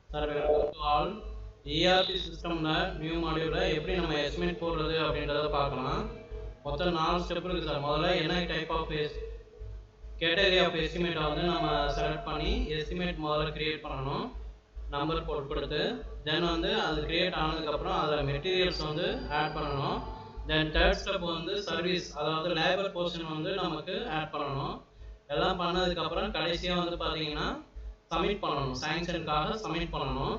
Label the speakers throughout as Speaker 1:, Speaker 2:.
Speaker 1: sir welcome to all ERP சிஸ்டம்ல new மாடியூல எப்படி நம்ம எஸ்டிமேட் போடுறது அப்படின்றத பார்க்கலாம் மொத்தம் நாலு ஸ்டெப் இருக்குது சார் முதல்ல என்ன டைப் ஆஃப் எஸ் கேட்டகரி ஆஃப் எஸ்டிமேட்டை வந்து நம்ம செலக்ட் பண்ணி எஸ்டிமேட் முதல்ல கிரியேட் பண்ணணும் நம்பர் போட்டு கொடுத்து தென் வந்து அது கிரியேட் ஆனதுக்கப்புறம் அதில் மெட்டீரியல்ஸ் வந்து ஆட் பண்ணணும் தென் தேர்ட் ஸ்டெப் வந்து சர்வீஸ் அதாவது லேபர் போர்ஷன் வந்து நமக்கு ஆட் பண்ணணும் எல்லாம் பண்ணதுக்கப்புறம் கடைசியாக வந்து பார்த்தீங்கன்னா சப்மிட் பண்ணணும் சாங்ஷனுக்காக சப்மிட் பண்ணணும்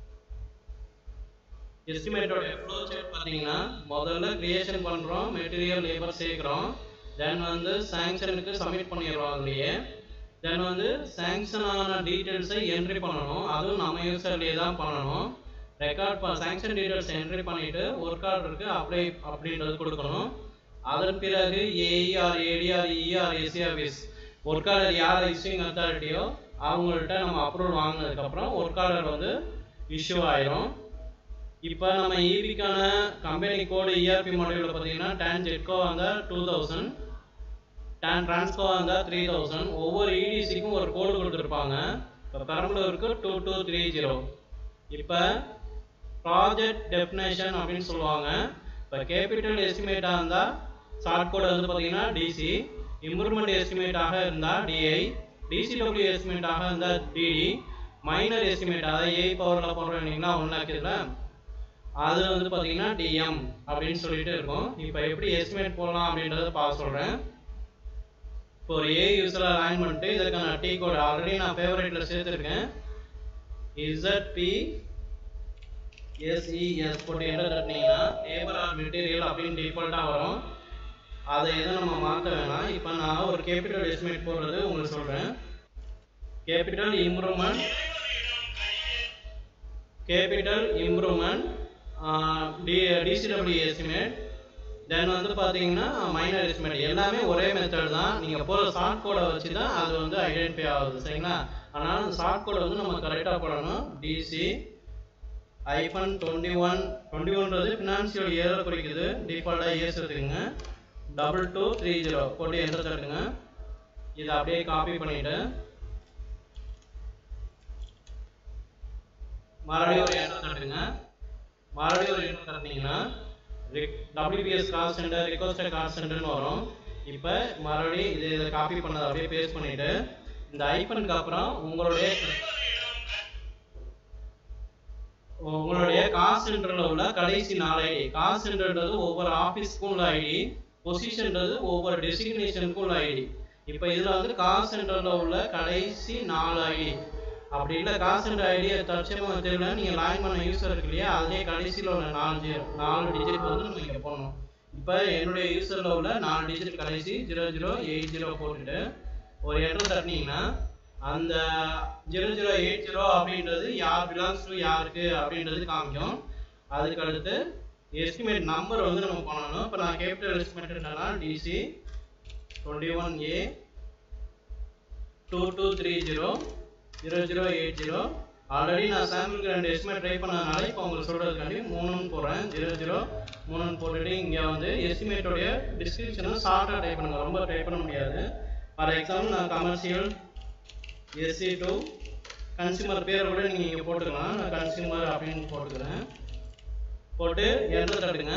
Speaker 1: எஸ்டிமேட்டோட ஃப்ளோ சார்ட் பார்த்தீங்கன்னா முதல்ல கிரியேஷன் பண்ணுறோம் மெட்டீரியல் லேபர் சேர்க்குறோம் தென் வந்து சாங்ஷனுக்கு சப்மிட் பண்ணிடுறோம் அதுலேயே தென் வந்து சாங்ஷன் ஆன டீட்டெயில்ஸை என்ட்ரி பண்ணணும் அதுவும் நம்ம யூசர்லேயே தான் பண்ணணும் ரெக்கார்ட் ப சாங்ஷன் டீட்டெயில்ஸ் என்ட்ரி பண்ணிவிட்டு ஒர்க் ஆர்டருக்கு அப்ளை அப்படின்றது கொடுக்கணும் அதன் பிறகு AER ADR ER AC office work order யார் இஷ்யூங் அத்தாரிட்டியோ அவங்கள்ட்ட நம்ம அப்ரூவல் வாங்கினதுக்கப்புறம் ஒர்க் ஆர்டர் வந்து இஷ்யூ ஆயிரும் இப்போ நம்ம ஈபிக்கான கம்பெனி கோடு இஆர்பி மாடியூலில் பார்த்தீங்கன்னா டேன் ஜெட்கோ வந்தால் டூ தௌசண்ட் டேன் டிரான்ஸ்கோ வந்தால் த்ரீ தௌசண்ட் ஒவ்வொரு இடிசிக்கும் ஒரு கோடு கொடுத்துருப்பாங்க இப்போ பெரம்பலூருக்கு டூ டூ த்ரீ ஜீரோ இப்போ ப்ராஜெக்ட் டெஃபினேஷன் அப்படின்னு சொல்லுவாங்க இப்போ கேபிட்டல் எஸ்டிமேட்டாக இருந்தால் ஷார்ட் கோடு வந்து பார்த்தீங்கன்னா டிசி இம்ப்ரூவ்மெண்ட் எஸ்டிமேட்டாக இருந்தால் டிஐ டிசிடபிள்யூ எஸ்டிமேட்டாக இருந்தால் டிடி மைனர் எஸ்டிமேட் அதாவது ஏ பவரில் போடுறீங்கன்னா ஒன்று இருக்குதுல்ல அது வந்து பார்த்தீங்கன்னா டிஎம் அப்படின்னு சொல்லிட்டு இருக்கும் இப்போ எப்படி எஸ்டிமேட் போடலாம் அப்படின்றத பார்க்க சொல்கிறேன் இப்போ ஒரு ஏ யூஸில் லைன் பண்ணிட்டு இதுக்கான டி கோட் ஆல்ரெடி நான் ஃபேவரேட்டில் சேர்த்துருக்கேன் இசட்பி எஸ்இஎஸ் போட்டு என்டர் தட்டினீங்கன்னா லேபர் ஆர் மெட்டீரியல் அப்படின்னு டிஃபால்ட்டாக வரும் அதை எதுவும் நம்ம மாற்ற வேணாம் இப்போ நான் ஒரு கேபிட்டல் எஸ்டிமேட் போடுறது உங்களுக்கு சொல்கிறேன் capital improvement capital improvement D DCW estimate then வந்து பார்த்தீங்கன்னா மைனர் எஸ்டிமேட் எல்லாமே ஒரே மெத்தட் தான் நீங்கள் போகிற ஷார்ட் கோடை வச்சு தான் அது வந்து ஐடென்டிஃபை ஆகுது சரிங்களா அதனால் அந்த ஷார்ட் கோடை வந்து நம்ம கரெக்டாக போடணும் DC hyphen twenty one twenty ஒன்றது ஃபினான்ஷியல் இயரை குறிக்குது டிஃபால்ட்டாக இயர்ஸ் எடுத்துக்கோங்க டபுள் டூ த்ரீ ஜீரோ போட்டு என்டர் தட்டுங்க இதை அப்படியே காப்பி பண்ணிவிட்டு மறுபடியும் ஒரு என்டர் தட்டுங்க மறுபடியும் ஒரு என்டர் தட்டினீங்கன்னா WBS call centre requested call சென்டர்னு வரும் இப்போ மறுபடியும் இது இதை காப்பி பண்ணதை அப்படியே பேஸ்ட் பண்ணிவிட்டு இந்த ஐப்பனுக்கு அப்புறம் உங்களுடைய உங்களுடைய காசு சென்டரில் உள்ள கடைசி நாலு ஐடி காசு சென்டர்ன்றது ஒவ்வொரு ஆஃபீஸ்க்கும் உள்ள ஐடி பொசிஷன்றது ஒவ்வொரு டெசிக்னேஷனுக்கும் உள்ள ஐடி இப்போ இதில் வந்து காசு சென்டரில் உள்ள கடைசி நாலு ஐடி அப்படி இல்லை காசு சென்டர் ஐடியை தற்சயமாக தெரியல நீங்கள் லாயின் பண்ண யூஸர் இருக்கு இல்லையா அதுலேயே கடைசியில் உள்ள நாலு ஜீரோ நாலு டிஜிட் வந்து நம்ம இங்கே போடணும் இப்போ என்னுடைய யூஸரில் உள்ள நாலு டிஜிட் கடைசி ஜீரோ ஜீரோ எயிட் ஜீரோ போட்டுட்டு ஒரு என்ட்ரு தட்டினீங்கன்னா அந்த ஜீரோ ஜீரோ எயிட் ஜீரோ அப்படின்றது யார் பிலாங்ஸ் டு யாருக்கு அப்படின்றது காமிக்கும் அதுக்கு அடுத்து எஸ்டிமேட் நம்பர் வந்து நம்ம பண்ணணும் இப்போ நான் கேபிட்டல் எஸ்டிமேட் என்னன்னா DC twenty one A two two three zero zero zero eight zero already நான் சாம்பிளுக்கு ரெண்டு எஸ்டிமேட் ட்ரை பண்ணதுனால இப்போ உங்களுக்கு சொல்கிறதுக்காண்டி மூணுன்னு போடுறேன் ஜீரோ ஜீரோ மூணுன்னு போட்டுட்டு இங்கே வந்து எஸ்டிமேட்டோடைய டிஸ்கிரிப்ஷனை ஷார்ட்டாக டைப் பண்ணுங்க ரொம்ப டைப் பண்ண முடியாது ஃபார் எக்ஸாம்பிள் நான் கமர்ஷியல் எஸ்சி டூ கன்சியூமர் பேர் கூட நீங்கள் இங்கே போட்டுக்கலாம் நான் கன்சியூமர் அப்படின்னு போட்டுக்கிறேன் போட்டு என்டர் தட்டுங்க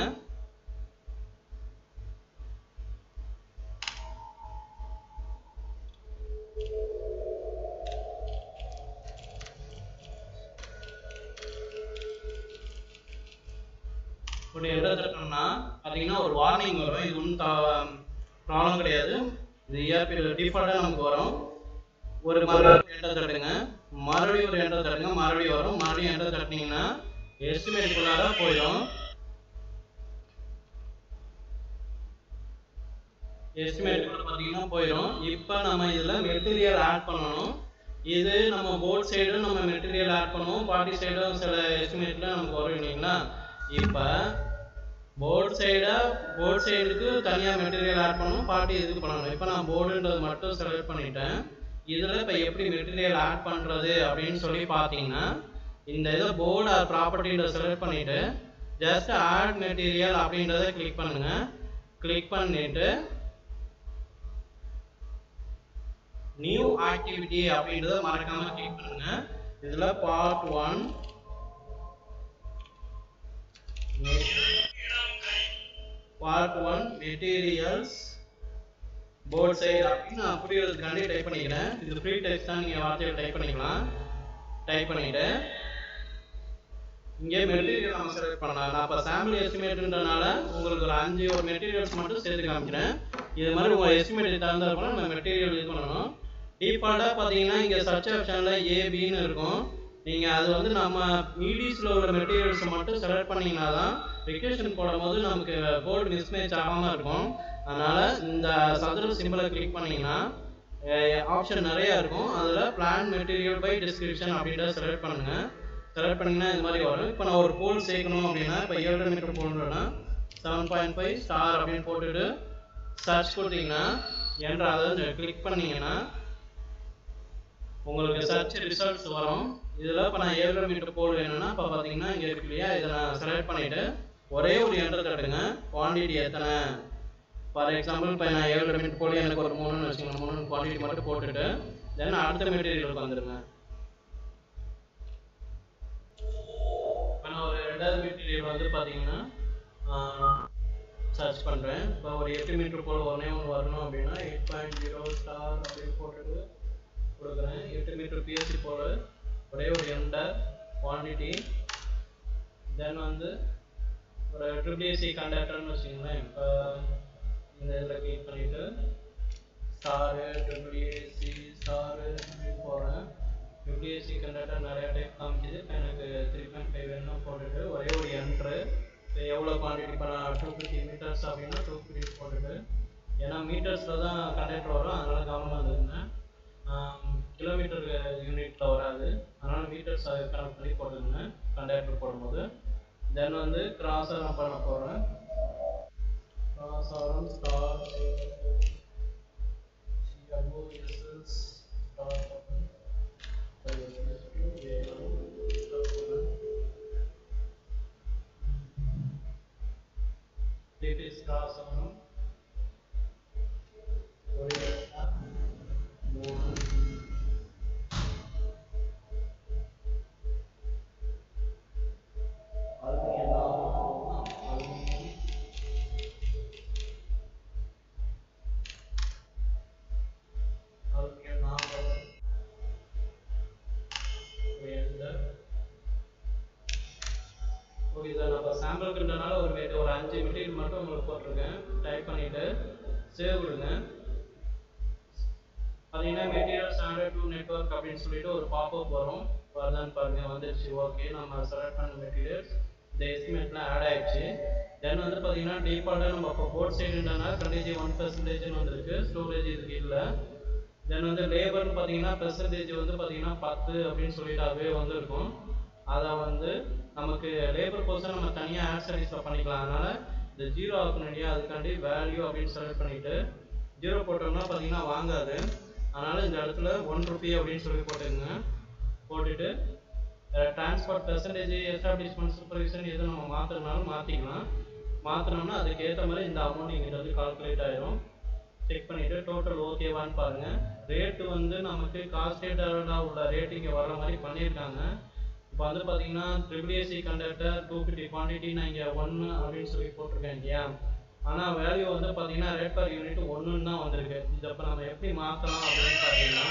Speaker 1: போட்டு என்டர் தட்டணும்னா பார்த்தீங்கன்னா ஒரு வார்னிங் வரும் இது ஒன்றும் ப்ராப்ளம் கிடையாது இது இஆர்பி டிஃபால்ட்டாக நமக்கு வரும் ஒரு மறுபடியும் என்டர் தட்டுங்க மறுபடியும் ஒரு என்டர் தட்டுங்க மறுபடியும் வரும் மறுபடியும் என்டர் தட்டினீங்கன்னா எஸ்டிமேட்டுக்குள்ளார போயிடும் எஸ்டிமேட்டுக்குள்ள பார்த்தீங்கன்னா போயிடும் இப்போ நம்ம இதில் மெட்டீரியல் ஆட் பண்ணணும் இது நம்ம போர்ட் சைடும் நம்ம மெட்டீரியல் ஆட் பண்ணுவோம் பார்ட்டி சைடும் சில எஸ்டிமேட்டில் நமக்கு வரும் இல்லைங்களா இப்போ போர்ட் சைடை போர்ட் சைடுக்கு தனியாக மெட்டீரியல் ஆட் பண்ணணும் பார்ட்டி இதுக்கு பண்ணணும் இப்போ நான் போர்டுன்றது மட்டும் செலக்ட் பண்ணிட்டேன் இதில் இப்போ எப்படி மெட்டீரியல் ஆட் பண்ணுறது அப்படின்னு சொல்லி பார்த்தீங்கன்னா இந்த இதை போர்டு ஆர் ப்ராப்பர்ட்டின்றத செலக்ட் பண்ணிவிட்டு ஜஸ்ட் ஆட் மெட்டீரியல் அப்படின்றத கிளிக் பண்ணுங்க கிளிக் பண்ணிட்டு நியூ ஆக்டிவிட்டி அப்படின்றத மறக்காம கிளிக் பண்ணுங்க இதுல part one part one materials board side அப்படின்னு நான் புரியறதுக்காண்டி டைப் பண்ணிக்கிறேன் இது ஃப்ரீ டெக்ஸ்ட் தான் நீங்கள் வார்த்தையில் டைப் பண்ணிக்கலாம் டைப் பண்ணிட்டு இங்கே மெட்டீரியல் நம்ம செலக்ட் பண்ணலாம் நான் இப்போ சாம்பிள் எஸ்டிமேட்ன்றனால உங்களுக்கு ஒரு அஞ்சு ஒரு மெட்டீரியல்ஸ் மட்டும் சேர்த்து காமிக்கிறேன் இது மாதிரி உங்கள் எஸ்டிமேட் தகுந்தாப்புல நம்ம மெட்டீரியல் இது பண்ணணும் டிஃபால்ட்டாக பார்த்தீங்கன்னா இங்கே சர்ச் ஆப்ஷனில் ஏபின்னு இருக்கும் நீங்கள் அது வந்து நம்ம இடிஸில் உள்ள மெட்டீரியல்ஸ் மட்டும் செலக்ட் பண்ணிங்கன்னா தான் ரிக்வெஷன் போடும்போது நமக்கு போர்டு மிஸ்மேட்ச் ஆகாமல் இருக்கும் அதனால் இந்த சதுர சிம்பிளை கிளிக் பண்ணிங்கன்னா ஆப்ஷன் நிறையா இருக்கும் அதில் பிளான் மெட்டீரியல் பை டிஸ்கிரிப்ஷன் அப்படின்றத செலக்ட் பண்ணுங்கள் செலக்ட் பண்ணிங்கன்னா இது மாதிரி வரும் இப்போ நான் ஒரு போல் சேர்க்கணும் அப்படின்னா இப்போ ஏழு மீட்டர் போடுறேன்னா செவன் பாயிண்ட் ஃபைவ் ஸ்டார் அப்படின்னு போட்டுட்டு சர்ச் கொடுத்தீங்கன்னா என்ற அதை கிளிக் பண்ணீங்கன்னா உங்களுக்கு சர்ச் ரிசல்ட்ஸ் வரும் இதில் இப்போ நான் ஏழு மீட்டர் போல் வேணும்னா இப்போ பார்த்தீங்கன்னா இங்கே இருக்கு இல்லையா இதை நான் செலக்ட் பண்ணிவிட்டு ஒரே ஒரு என்டர் தட்டுங்க குவான்டிட்டி எத்தனை ஃபார் எக்ஸாம்பிள் இப்போ நான் ஏழு மீட்டர் போல் எனக்கு ஒரு மூணுன்னு வச்சுக்கோங்க மூணு குவான்டிட்டி மட்டும் போட்டுட்டு தென் அடுத்த மெட்டீரியலுக்கு வந்துடுங்க இப்போ நான் ஒரு ரெண்டாவது மெட்டீரியல் வந்து பார்த்தீங்கன்னா சர்ச் பண்ணுறேன் இப்போ ஒரு எட்டு மீட்டர் போல் ஒன்றே ஒன்று வரணும் அப்படின்னா எயிட் பாயிண்ட் ஜீரோ ஸ்டார் அப்படின்னு போட்டுட்டு கொடுக்குறேன் எட்டு மீட்டர் பிஎஸ்சி போல் ஒரே ஒரு எண்டர் குவான்டிட்டி தென் வந்து ஒரு ட்ரிபிள்ஏசி கண்டக்டர்னு வச்சுக்கோங்களேன் இப்போ இந்த இதில் கிளிக் பண்ணிவிட்டு ஸ்டாரு ட்ரிபிள்ஏசி ஸ்டாரு அப்படின்னு போகிறேன் ட்ரிபிள்ஏசி கண்டக்டர் நிறைய டைப் காமிக்குது இப்போ எனக்கு த்ரீ பாயிண்ட் ஃபைவ் வேணும் போட்டுட்டு ஒரே ஒரு என்ட்ரு இப்போ எவ்வளோ குவான்டிட்டி இப்போ நான் டூ ஃபிஃப்டி மீட்டர்ஸ் அப்படின்னா டூ ஃபிஃப்டி போட்டுட்டு ஏன்னா மீட்டர்ஸில் தான் கண்டக்டர் வரும் அதனால் கவனமாக இருந்துங்க கிலோமீட்டர் யூனிட்டில் வராது அதனால் மீட்டர்ஸ் கனெக்ட் பண்ணி போட்டுருங்க கண்டக்டர் போடும்போது தென் வந்து கிராஸ் நான் பண்ண போகிறேன் கிராஸ் ஆரம் ஸ்டார் கிராஸ் ஆகணும் ஒரு மூணு அலுமினியம் நாலு அலுமினியம் அலுமினியம் நாலு என்டர் ஓகே சார் நான் இப்போ சாம்பிளுக்குன்றனால ஒரு மெட் ஒரு அஞ்சு மெட்டீரியல் மட்டும் உங்களுக்கு போட்டிருக்கேன் டைப் பண்ணிவிட்டு சேவ் கொடுங்க பார்த்தீங்கன்னா மெட்டீரியல் ஸ்டாண்டர்ட் டு நெட்ஒர்க் அப்படின்னு சொல்லிட்டு ஒரு பாப்அப் வரும் வருதான்னு பாருங்க வந்துருச்சு ஓகே நம்ம செலக்ட் பண்ண மெட்டீரியல்ஸ் இந்த எஸ்டிமேட்லாம் ஆட் ஆயிடுச்சு தென் வந்து பார்த்தீங்கன்னா டிஃபால்ட்டாக நம்ம இப்போ போர்ட் சைடுன்றனால கண்டிஜி ஒன் பர்சன்டேஜ்னு வந்திருக்கு ஸ்டோரேஜ் இதுக்கு இல்லை தென் வந்து லேபர்னு பார்த்தீங்கன்னா பெர்சன்டேஜ் வந்து பார்த்தீங்கன்னா பத்து அப்படின்னு சொல்லிட்டாவே வந்திருக்கும் அதை வந்து நமக்கு லேபர் போர்ஷன் நம்ம தனியாக ஆட் சர்வீஸில் பண்ணிக்கலாம் அதனால் இந்த ஜீரோ ஆக்கணும் இல்லையா அதுக்காண்டி வேல்யூ அப்படின்னு செலக்ட் பண்ணிவிட்டு ஜீரோ போட்டோம்னா பார்த்தீங்கன்னா வாங்காது அதனால் இந்த இடத்துல ஒன் ருபி அப்படின்னு சொல்லி போட்டுங்க போட்டுட்டு டிரான்ஸ்போர்ட் பெர்சன்டேஜ் எஸ்டாப்ளிஷ்மெண்ட் சூப்பர்விஷன் எது நம்ம மாற்றுறதுனாலும் மாற்றிக்கலாம் மாற்றினோம்னா அதுக்கு ஏற்ற மாதிரி இந்த அமௌண்ட் இங்கே வந்து கால்குலேட் ஆயிரும் செக் பண்ணிவிட்டு டோட்டல் ஓகேவான்னு பாருங்கள் ரேட்டு வந்து நமக்கு காஸ்ட் ரேட்டாக உள்ள ரேட் இங்கே வர மாதிரி பண்ணியிருக்காங்க இப்போ வந்து பார்த்தீங்கன்னா triple AC conductor two fifty quantity நான் இங்கே ஒன்று அப்படின்னு சொல்லி போட்டிருக்கேன் இல்லையா ஆனால் வேல்யூ வந்து பார்த்தீங்கன்னா ரேட் பர் யூனிட் ஒன்றுன்னு தான் வந்திருக்கு இதை இப்போ நம்ம எப்படி மாற்றலாம் அப்படின்னு பார்த்தீங்கன்னா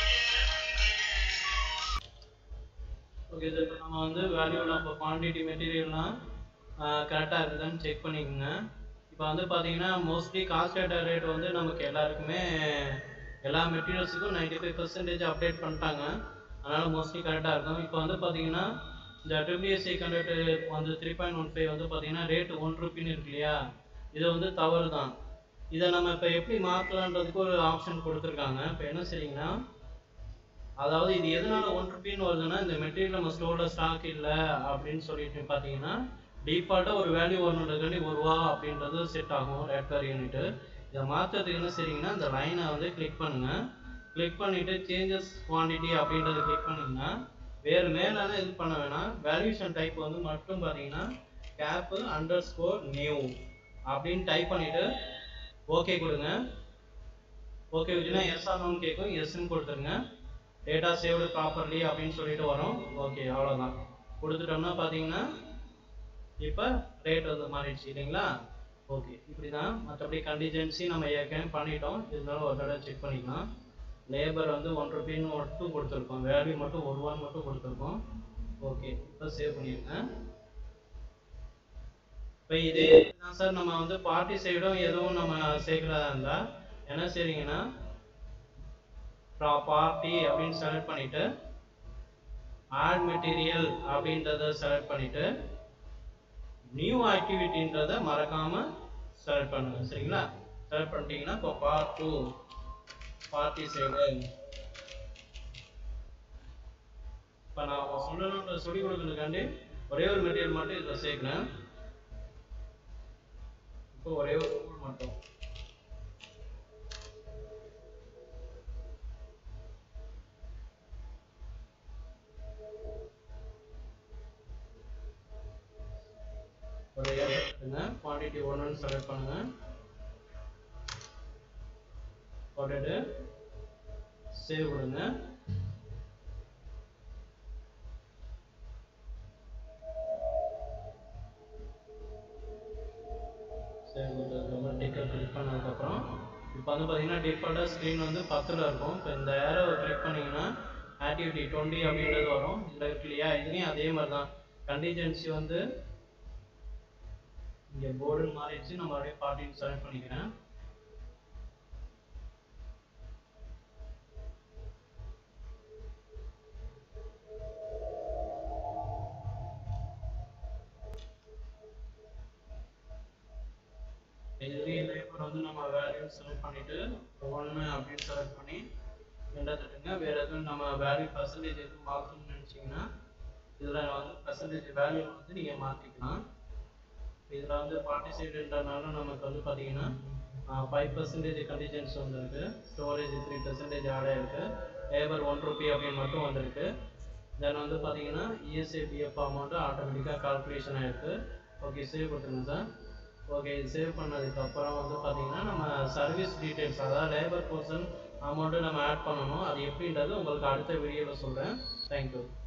Speaker 1: ஓகே சார் இப்போ நம்ம வந்து வேல்யூவில் இப்போ குவான்டிட்டி மெட்டீரியல்லாம் கரெக்டாக இருக்குதான்னு செக் பண்ணிக்கோங்க இப்போ வந்து பார்த்தீங்கன்னா மோஸ்ட்லி காஸ்ட் ரேட் வந்து நமக்கு எல்லாருக்குமே எல்லா மெட்டீரியல்ஸுக்கும் நைன்டி ஃபைவ் பர்சன்டேஜ் அப்டேட் பண்ணிட்டாங்க அதனால் மோஸ்ட்லி கரெக்டாக இருக்கும் இப்போ வந்து பார்த்தீங்கன்னா இந்த ட்ரிபிள்எஸ்சி கண்டக்டர் வந்து த்ரீ பாயிண்ட் ஒன் ஃபைவ் வந்து பார்த்தீங்கன்னா ரேட்டு ஒன் ருப்பின்னு இருக்கு இல்லையா இது வந்து தவறு தான் இதை நம்ம இப்போ எப்படி மாற்றலான்றதுக்கு ஒரு ஆப்ஷன் கொடுத்துருக்காங்க இப்போ என்ன செய்றீங்கன்னா அதாவது இது எதனால ஒன் ருப்பின்னு வருதுன்னா இந்த மெட்டீரியல் நம்ம ஸ்டோரில் ஸ்டாக் இல்லை அப்படின்னு சொல்லிட்டு பார்த்தீங்கன்னா டிஃபால்ட்டாக ஒரு வேல்யூ வரணுன்றதுக்காண்டி ஒரு ரூபா அப்படின்றது செட் ஆகும் ரேட் பர் யூனிட்டு இதை மாற்றத்துக்கு என்ன செய்றீங்கன்னா இந்த லைனை வந்து கிளிக் பண்ணுங்கள் கிளிக் பண்ணிவிட்டு சேஞ்சஸ் குவான்டிட்டி அப்படின்றத கிளிக் பண்ணிங்கன்னா வேறு மேலான இது பண்ண வேணாம் வேல்யூஷன் டைப் வந்து மட்டும் பார்த்தீங்கன்னா கேப்பு அண்டர் ஸ்கோர் நியூ அப்படின்னு டைப் பண்ணிவிட்டு ஓகே கொடுங்க ஓகே வச்சுன்னா எஸ் ஆகணும்னு கேட்கும் எஸ்ன்னு கொடுத்துருங்க டேட்டா சேவ்டு ப்ராப்பர்லி அப்படின்னு சொல்லிட்டு வரும் ஓகே அவ்வளோதான் கொடுத்துட்டோம்னா பார்த்தீங்கன்னா இப்போ ரேட் வந்து மாறிடுச்சு இல்லைங்களா ஓகே இப்படி தான் மற்றபடி கண்டிஜென்சி நம்ம ஏற்கனவே பண்ணிட்டோம் இருந்தாலும் ஒரு தடவை செக் பண்ணிக்கலாம் லேபர் வந்து ஒன் ருபின்னு மட்டும் கொடுத்துருக்கோம் வேல்யூ மட்டும் ஒரு ரூபான்னு மட்டும் கொடுத்துருக்கோம் ஓகே இப்போ சேவ் பண்ணிடுங்க இப்போ இதே தான் சார் நம்ம வந்து பார்ட்டி சைடும் எதுவும் நம்ம சேர்க்கிறதா இருந்தால் என்ன செய்றீங்கன்னா பார்ட்டி அப்படின்னு செலக்ட் பண்ணிட்டு ஆட் மெட்டீரியல் அப்படின்றத செலக்ட் பண்ணிட்டு நியூ ஆக்டிவிட்டின்றத மறக்காம செலக்ட் பண்ணுங்க சரிங்களா செலக்ட் பண்ணிட்டீங்கன்னா இப்போ பார்ட் டூ பார்ட்டி சைடு இப்போ நான் சொல்லணுன்ற சொல்லி கொடுக்கறதுக்காண்டி ஒரே ஒரு மெட்டீரியல் மட்டும் இதில் சேர்க்கிறேன் இப்போ ஒரே ஒரு tool மட்டும் ஒரு எடுத்துங்க குவான்டிட்டி ஒன்றுன்னு செலக்ட் பண்ணுங்க போட்டுட்டு சேவ் கொடுங்க சேவ் கொடுத்ததுக்கப்புறம் டிக்கெட் கிளிக் பண்ணதுக்கப்புறம் இப்போ வந்து பார்த்தீங்கன்னா டிஃபால்ட்டாக ஸ்க்ரீன் வந்து பத்தில் இருக்கும் இப்போ இந்த ஏரோ கிளிக் பண்ணீங்கன்னா ஆக்டிவிட்டி டுவெண்ட்டி அப்படின்றது வரும் இதில் இருக்கு இல்லையா இதுலேயும் அதே மாதிரி தான் கண்டிஜென்சி வந்து இங்கே போர்டு மாறிடுச்சு நம்ம அப்படியே பார்ட்டின்னு செலக்ட் பண்ணிக்கிறேன் இதுலேயே லேபர் வந்து நம்ம வேல்யூ செலக்ட் பண்ணிட்டு ஒன்று அப்படின்னு செலக்ட் பண்ணி ரெண்டா தட்டுங்க வேற எதுவும் நம்ம வேல்யூ பர்சன்டேஜ் எதுவும் மாற்றணும்னு நினச்சிங்கன்னா இதில் வந்து பர்சன்டேஜ் வேல்யூ வந்து நீங்கள் மாற்றிக்கலாம் இதில் வந்து பார்ட்டிசைடுன்றனால நமக்கு வந்து பார்த்தீங்கன்னா ஃபைவ் பர்சன்டேஜ் கண்டிஜென்ஸ் வந்திருக்கு ஸ்டோரேஜ் த்ரீ பர்சன்டேஜ் ஆட் ஆயிருக்கு லேபர் ஒன் ருபி அப்படின்னு மட்டும் வந்திருக்கு தென் வந்து பார்த்தீங்கன்னா இஎஸ்ஐ பிஎஃப் அமௌண்ட்டு ஆட்டோமேட்டிக்காக கால்குலேஷன் ஆயிருக்கு ஓகே சேவ் கொடுத்துருங்க சார் ஓகே இது சேவ் பண்ணதுக்கப்புறம் வந்து பார்த்தீங்கன்னா நம்ம சர்வீஸ் டீட்டெயில்ஸ் அதாவது லேபர் பர்சன் அமௌண்ட்டு நம்ம ஆட் பண்ணணும் அது எப்படின்றது உங்களுக்கு அடுத்த வீடியோவில் சொல்கிறேன் தேங்க்யூ